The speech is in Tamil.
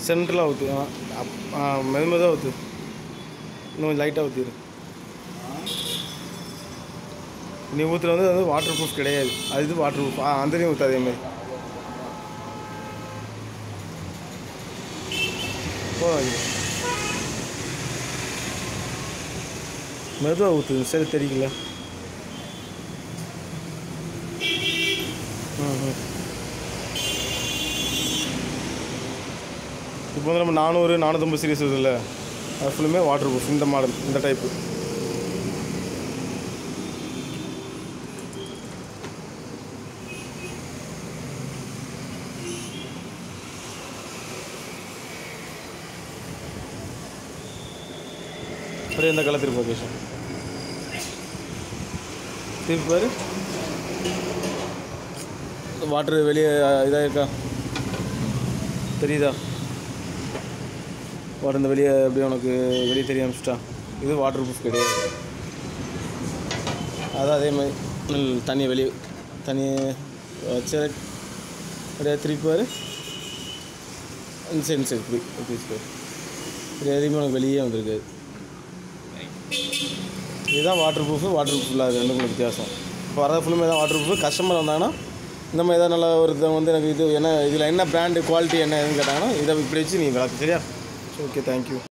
சென்டரில் ஊற்று மெது மெதுவாக ஊற்று இன்னும் லைட்டாக ஊற்றிடு நீ ஊற்றுற வந்து அது வாட்டர் ப்ரூஃப் கிடையாது அது இது வாட்டர் ப்ரூஃப் ஆ அந்த ஊற்று அதே மாதிரி போதும் மெதுவாக ஊற்றுது சரி தெரியல ம் ம் இப்போ வந்து நம்ம நானூறு நானூற்றம்பது சீரிஸ் இருக்குல்ல அது ஃபுல்லுமே வாட்டர் ப்ரூஃப் இந்த மாடல் இந்த டைப்பு அப்புறம் எந்த கலர் திருப்பி லொக்கேஷன் திருப்பி பாரு வாட்ரு வெளியே இதாக இருக்கா தெரியுதா வாட்டர் இந்த வெளியே அப்படியே உனக்கு வெளியே தெரிய ஆரம்பிச்சிட்டா இது வாட்டர் ப்ரூஃப் கிடையாது அதான் அதே மாதிரி ம், தண்ணி வெளியே தண்ணி வச்சு அப்படியே திருப்பி பாரு இந்த சைடு இந்த சைடு இப்படி இப்படி பாரு இது எதுவுமே உனக்கு வெளியே வந்திருக்காது இதுதான் வாட்டர் ப்ரூஃபு வாட்டர் ப்ரூஃப் இல்லாத ரெண்டுக்கும் வித்தியாசம் இப்போ வர ஃபுல்லுமே தான் வாட்டர் ப்ரூஃப் கஸ்டமர் வந்தாங்கன்னா இந்த மாதிரி ஏதாவது நல்ல ஒருத்தவங்க வந்து எனக்கு இது என்ன இதில் என்ன பிராண்டு குவாலிட்டி என்ன எதுன்னு கேட்டாங்கன்னா இதை இப்படி வச்சு நீ விளக்கு சரியா ஓகே தேங்க்யூ